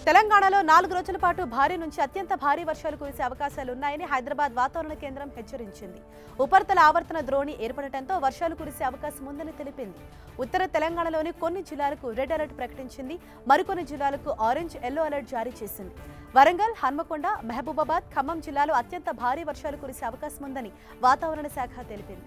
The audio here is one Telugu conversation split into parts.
తెలంగాణలో నాలుగు రోజుల పాటు భారీ నుంచి అత్యంత భారీ వర్షాలు కురిసే అవకాశాలున్నాయని హైదరాబాద్ వాతావరణ కేంద్రం హెచ్చరించింది ఉపరితల ఆవర్తన ద్రోణి ఏర్పడటంతో వర్షాలు కురిసే అవకాశం ఉందని తెలిపింది ఉత్తర తెలంగాణలోని కొన్ని జిల్లాలకు రెడ్ అలర్ట్ ప్రకటించింది మరికొన్ని జిల్లాలకు ఆరెంజ్ ఎల్లో అలర్ట్ జారీ చేసింది వరంగల్ హన్మకొండ మహబూబాబాద్ ఖమ్మం జిల్లాలో అత్యంత భారీ వర్షాలు కురిసే అవకాశం ఉందని వాతావరణ శాఖ తెలిపింది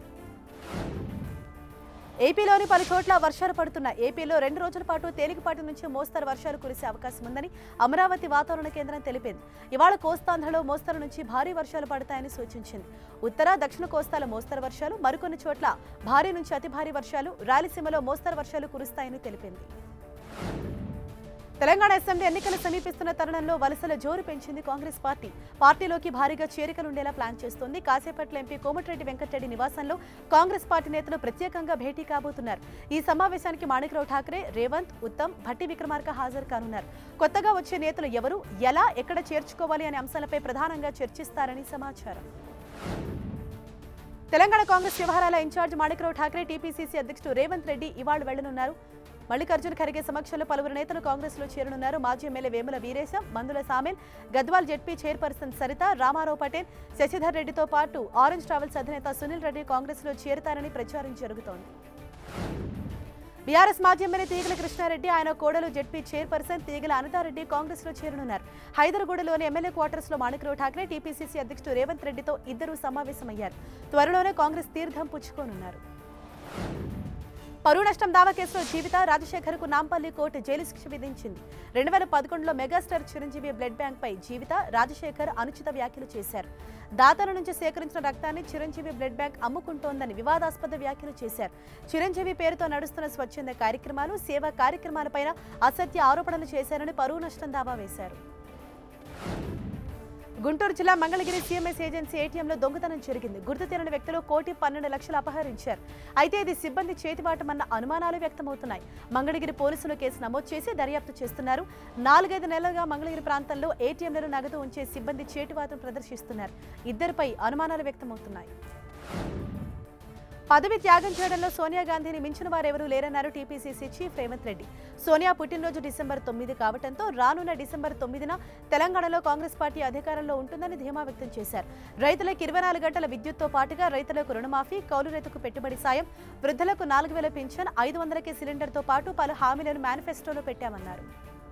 ఏపీలోని పలు చోట్ల వర్షాలు పడుతున్నాయి ఏపీలో రెండు రోజుల పాటు తేలికపాటి నుంచి మోస్తరు వర్షాలు కురిసే అవకాశం ఉందని అమరావతి వాతావరణ కేంద్రం తెలిపింది ఇవాళ కోస్తాంధ్రలో మోస్తరు నుంచి భారీ వర్షాలు పడతాయని సూచించింది ఉత్తర దక్షిణ కోస్తాల మోస్తరు వర్షాలు మరికొన్ని చోట్ల భారీ నుంచి అతి భారీ వర్షాలు రాయలసీమలో మోస్తరు వర్షాలు కురుస్తాయని తెలిపింది తెలంగాణ అసెంబ్లీ ఎన్నికలు సమీపిస్తున్న తరుణంలో వలసల జోరు పెంచింది కాంగ్రెస్ పార్టీ పార్టీలోకి భారీగా చేరికలుండేలా ప్లాన్ చేస్తోంది కాసేపట్ల ఎంపీ కోమటిరెడ్డి వెంకటరెడ్డి నివాసంలో కాంగ్రెస్ పార్టీ నేతలు ప్రత్యేకంగా భేటీ కాబోతున్నారు ఈ సమావేశానికి మాణిక్రావు ఠాకరే రేవంత్ ఉత్తమ్ భట్టి విక్రమార్క హాజరు కానున్నారు కొత్తగా వచ్చే నేతలు ఎవరు ఎలా ఎక్కడ చేర్చుకోవాలి అనే అంశాలపై ప్రధానంగా చర్చిస్తారని సమాచారం తెలంగాణ కాంగ్రెస్ వ్యవహారాల ఇన్ఛార్జ్ మాణిక్రావు ఠాకరే టీపీసీసీ అధ్యక్షుడు రేవంత్ రెడ్డి ఇవాళ వెళ్లనున్నారు మల్లికార్జున ఖర్గే సమక్షంలో పలువురు నేతలు కాంగ్రెస్ లో చేరనున్నారు మాజీ MLA Vemula Veeresham Mandula Samel Gadwal ZP chairperson Saritha Ramarao Patel Sasidhar రెడ్డితో పాటు ఆరెంజ్ ట్రావెల్స్ అధినేత సునీల్ రెడ్డి కాంగ్రెస్ లో చేరతారని ప్రచారం జరుగుతోంది బీఆర్ఎస్ మాజీ ఎమ్మెల్యే తీగల కృష్ణారెడ్డి ఆయన కోడలు జెడ్పీ చైర్పర్సన్ తీగల అనితారెడ్డి కాంగ్రెస్ లో చేరనున్నారు హైదరాబాద్లోని ఎమ్మెల్యే క్వార్టర్స్ లో మాణిక్రావు ఠాకరే టీపీసీసీ అధ్యక్షుడు రేవంత్ రెడ్డితో ఇద్దరు సమావేశమయ్యారు త్వరలోనే కాంగ్రెస్ తీర్థం పుచ్చుకోనున్నారు పరువు నష్టం దావా కేసులో జీవిత రాజశేఖర్కు నాంపల్లి కోర్టు జైలు శిక్ష విధించింది రెండు వేల పదకొండులో మెగాస్టార్ చిరంజీవి బ్లడ్ బ్యాంక్ పై జీవిత రాజశేఖర్ అనుచిత వ్యాఖ్యలు చేశారు దాతల నుంచి సేకరించిన రక్తాన్ని చిరంజీవి బ్లడ్ బ్యాంక్ అమ్ముకుంటోందని వివాదాస్పద వ్యాఖ్యలు చేశారు చిరంజీవి పేరుతో నడుస్తున్న స్వచ్ఛంద కార్యక్రమాలు సేవా కార్యక్రమాలపైన అసత్య ఆరోపణలు చేశారని పరువు నష్టం దావా వేశారు గుంటూరు జిల్లా మంగళగిరి సీఎంఎస్ ఏజెన్సీ ఏటీఎంలో దొంగతనం జరిగింది గుర్తు తెలియని వ్యక్తులు కోటి పన్నెండు లక్షలు అపహరించారు అయితే ఇది సిబ్బంది చేతివాటమన్న అనుమానాలు వ్యక్తమవుతున్నాయి మంగళగిరి పోలీసులు కేసు నమోదు చేసి దర్యాప్తు చేస్తున్నారు నాలుగైదు నెలలుగా మంగళగిరి ప్రాంతంలో ఏటీఎంలలో నగదు ఉంచే సిబ్బంది చేతివాటం ప్రదర్శిస్తున్నారు ఇద్దరిపై అనుమానాలు వ్యక్తమవుతున్నాయి పదవి త్యాగం చేయడంలో సోనియా గాంధీని మించిన వారెవరూ లేరన్నారు టీపీసీసీ చీఫ్ రేవంత్ రెడ్డి సోనియా పుట్టినరోజు డిసెంబర్ తొమ్మిది కావడంతో రానున్న డిసెంబర్ తొమ్మిదిన తెలంగాణలో కాంగ్రెస్ పార్టీ అధికారంలో ఉంటుందని ధీమా వ్యక్తం చేశారు రైతులకు ఇరవై నాలుగు గంటల విద్యుత్తో పాటుగా రైతులకు రుణమాఫీ కౌలు రైతుకు పెట్టుబడి సాయం వృద్ధులకు నాలుగు వేల పింఛన్ ఐదు వందలకే సిలిండర్తో పాటు పలు హామీలను మేనిఫెస్టోలో పెట్టామన్నారు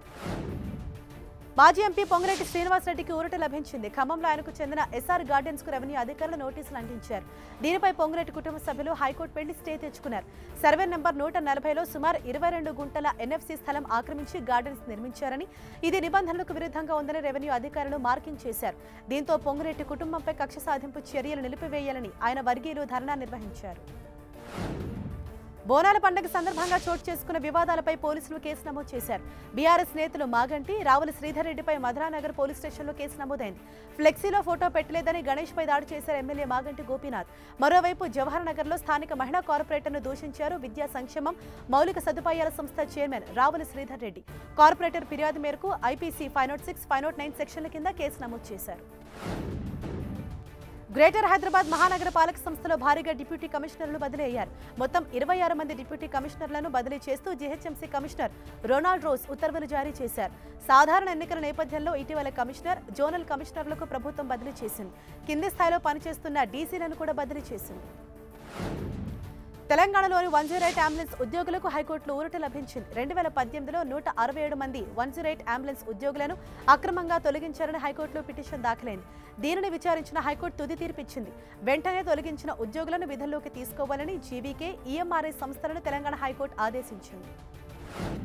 మాజీ ఎంపీ పొంగిరెడ్డి శ్రీనివాసరెడ్డికి ఊరట లభించింది ఖమ్మంలో ఆయనకు చెందిన ఎస్ఆర్ గార్డెన్స్ కు రెవెన్యూ అధికారులు నోటీసులు అందించారు దీనిపై పొంగిరెడ్డి కుటుంబ సభ్యులు హైకోర్టు వెళ్లి స్టే తెచ్చుకున్నారు సర్వే నెంబర్ నూట నలభైలో సుమారు ఇరవై రెండు గుంటల ఎన్ఎఫ్సీ స్థలం ఆక్రమించి గార్డెన్స్ నిర్మించారని ఇది నిబంధనలకు విరుద్ధంగా ఉందని రెవెన్యూ అధికారులు మార్కింగ్ చేశారు దీంతో పొంగిరెడ్డి కుటుంబంపై కక్ష సాధింపు చర్యలు నిలిపివేయాలని ఆయన వర్గీయులు ధర్నా నిర్వహించారు బోనాల పండుగ సందర్భంగా చోటు చేసుకున్న వివాదాలపై పోలీసులు కేసు నమోదు చేశారు బీఆర్ఎస్ నేతలు మాగంటి రావుల శ్రీధర్ రెడ్డిపై మధురానగర్ పోలీస్ స్టేషన్లో కేసు నమోదైంది ఫ్లెక్సీలో ఫోటో పెట్టలేదని గణేష్ పై దాడి చేశారు ఎమ్మెల్యే మాగంటి గోపీనాథ్ మరోవైపు జవహర్ నగర్ లో స్థానిక మహిళా కార్పొరేటర్ను దూషించారు విద్యా సంక్షేమం మౌలిక సదుపాయాల సంస్థ చైర్మన్ రావుల శ్రీధర్ రెడ్డి కార్పొరేటర్ ఫిర్యాదు మేరకు IPC five nought six five nought nine సెక్షన్ల కింద కేసు నమోదు చేశారు గ్రేటర్ హైదరాబాద్ మహానగర పాలక సంస్థలో భారీగా డిప్యూటీ కమిషనర్లు బదిలీ అయ్యారు మొత్తం ఇరవై ఆరు మంది డిప్యూటీ కమిషనర్లను బదిలీ చేస్తూ జీహెచ్ఎంసీ కమిషనర్ రొనాల్డ్ రోజ్ ఉత్తర్వులు జారీ చేశారు సాధారణ ఎన్నికల నేపథ్యంలో ఇటీవల కమిషనర్ జోనల్ కమిషనర్లకు ప్రభుత్వం బదిలీ చేసింది కింది స్థాయిలో పనిచేస్తున్న డీసీలను కూడా బదిలీ చేసింది తెలంగాణలోని వన్ జీరో ఎయిట్ అంబులెన్స్ ఉద్యోగులకు హైకోర్టులో ఊరట లభించింది రెండు వేల పద్దెనిమిదిలో నూట అరవై ఏడు మంది వన్ జీరో ఎయిట్ అంబులెన్స్ ఉద్యోగులను అక్రమంగా తొలగించారని హైకోర్టులో పిటిషన్ దాఖలైంది దీనిని విచారించిన హైకోర్టు తుది తీర్పిచ్చింది వెంటనే తొలగించిన ఉద్యోగులను విధుల్లోకి తీసుకోవాలని జీవీకే ఈఎంఆర్ఐ సంస్థలను తెలంగాణ హైకోర్టు ఆదేశించింది